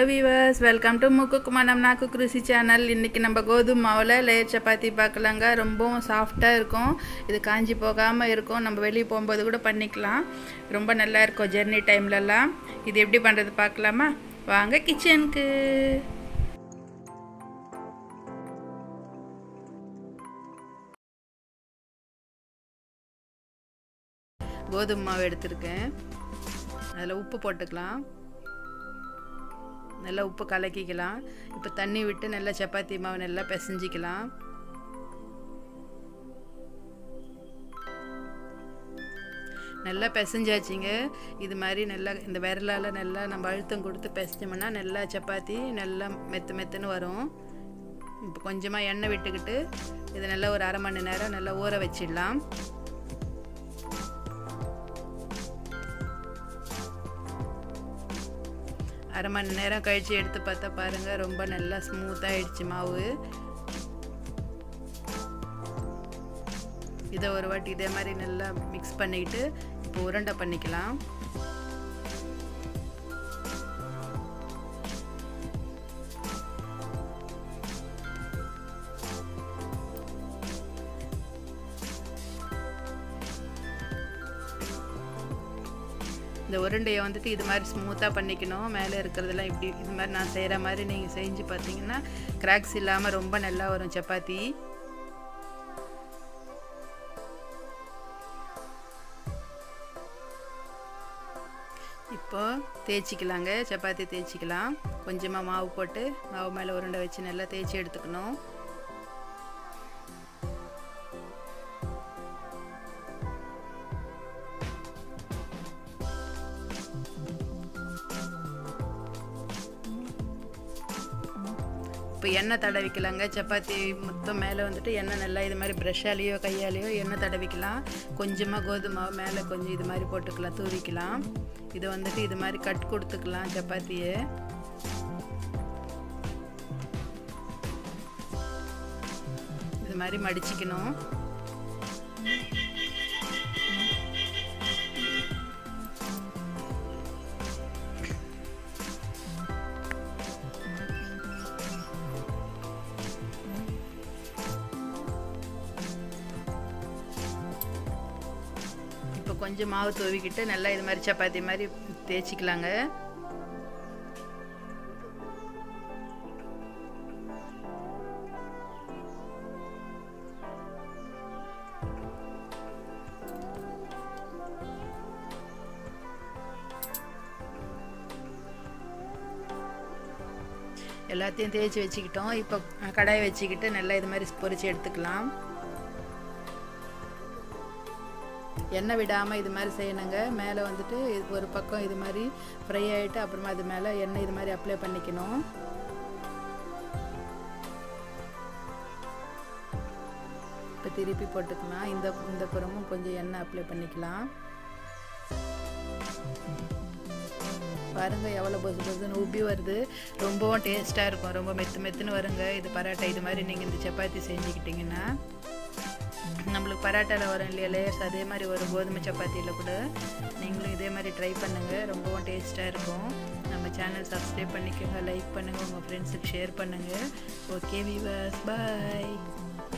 hello viewers welcome to முக்குக்கு மனம் நாக்கு குருசி சேனல் இன்றைக்கி நம்ம கோதுமை மாவில் லேயர் சப்பாத்தி பார்க்கலாங்க ரொம்பவும் சாஃப்டாக இருக்கும் இது காஞ்சி போகாமல் இருக்கும் நம்ம வெளியே போகும்போது கூட பண்ணிக்கலாம் ரொம்ப நல்லா இருக்கும் ஜெர்னி டைம்லலாம் இது எப்படி பண்ணுறது பார்க்கலாமா வாங்க கிச்சனுக்கு கோதுமை மாவு எடுத்திருக்கேன் அதில் உப்பு போட்டுக்கலாம் நல்லா உப்பு கலக்கிக்கலாம் இப்போ தண்ணி விட்டு நல்லா சப்பாத்தி மாவு நல்லா பிசைஞ்சிக்கலாம் நல்லா பிசைஞ்சாச்சுங்க இது மாதிரி நல்லா இந்த விரலால் நல்லா நம்ம அழுத்தம் கொடுத்து பிசைஞ்சோம்னா நல்லா சப்பாத்தி நல்லா மெத்து மெத்துன்னு வரும் இப்போ கொஞ்சமாக எண்ணெய் விட்டுக்கிட்டு இதை நல்லா ஒரு அரை மணி நேரம் நல்லா ஊற வச்சிடலாம் அரை மணி நேரம் கழித்து எடுத்து பார்த்தா பாருங்கள் ரொம்ப நல்லா ஸ்மூத்தாக ஆயிடுச்சு மாவு இதை ஒரு வாட்டி இதே மாதிரி நல்லா மிக்ஸ் பண்ணிக்கிட்டு இப்போ உருண்டை பண்ணிக்கலாம் இந்த உருண்டையை வந்துட்டு இது மாதிரி ஸ்மூத்தாக பண்ணிக்கணும் மேலே இருக்கிறதெல்லாம் இப்படி இது மாதிரி நான் செய்கிற மாதிரி நீங்கள் செஞ்சு பார்த்தீங்கன்னா கிராக்ஸ் இல்லாமல் ரொம்ப நல்லா வரும் சப்பாத்தி இப்போ தேய்ச்சிக்கலாங்க சப்பாத்தி தேய்ச்சிக்கலாம் கொஞ்சமாக மாவு போட்டு மாவு மேலே உருண்டை வச்சு நல்லா தேய்ச்சி எடுத்துக்கணும் இப்போ எண்ணெய் தடவிக்கலாங்க சப்பாத்தி மொத்தம் மேலே வந்துட்டு எண்ணெய் நல்லா இது மாதிரி ப்ரெஷ்ஷாலேயோ கையாலேயோ எண்ணெய் தடவிக்கலாம் கொஞ்சமாக கோதுமை மேலே கொஞ்சம் இது மாதிரி போட்டுக்கலாம் தூவிக்கலாம் இதை வந்துட்டு இது மாதிரி கட் கொடுத்துக்கலாம் சப்பாத்தியை இது மாதிரி மடிச்சிக்கணும் இப்போ கொஞ்சம் மாவு தூவிக்கிட்டு நல்லா இது மாதிரி சப்பாத்தி மாதிரி தேய்ச்சிக்கலாங்க எல்லாத்தையும் தேய்ச்சி வச்சுக்கிட்டோம் இப்போ கடாயை வச்சுக்கிட்டு நல்லா இது மாதிரி பொரிச்சு எடுத்துக்கலாம் எண்ணெய் விடாமல் இது மாதிரி செய்யணுங்க மேலே வந்துட்டு இது ஒரு பக்கம் இது மாதிரி ஃப்ரை ஆகிட்டு அப்புறமா அது மேலே எண்ணெய் இது மாதிரி அப்ளை பண்ணிக்கணும் இப்போ திருப்பி போட்டுக்கலாம் இந்த இந்த புறமும் கொஞ்சம் எண்ணெய் அப்ளை பண்ணிக்கலாம் பாருங்க எவ்வளோ பொசு பொசுன்னு உப்பி வருது ரொம்பவும் டேஸ்ட்டாக இருக்கும் ரொம்ப மெத்து மெத்துன்னு வருங்க இது பரோட்டா இது மாதிரி நீங்கள் இந்த சப்பாத்தி செஞ்சுக்கிட்டிங்கன்னா நம்மளுக்கு பரோட்டாவில் வரும் இல்லையா லேயர்ஸ் அதே மாதிரி வரும் கோதுமை சப்பாத்தியில் கூட நீங்களும் இதே மாதிரி ட்ரை பண்ணுங்கள் ரொம்பவும் டேஸ்ட்டாக இருக்கும் நம்ம சேனல் சப்ஸ்கிரைப் பண்ணிக்கோங்க லைக் பண்ணுங்கள் உங்கள் ஃப்ரெண்ட்ஸுக்கு ஷேர் பண்ணுங்கள் ஓகே விவர்ஸ் பாய்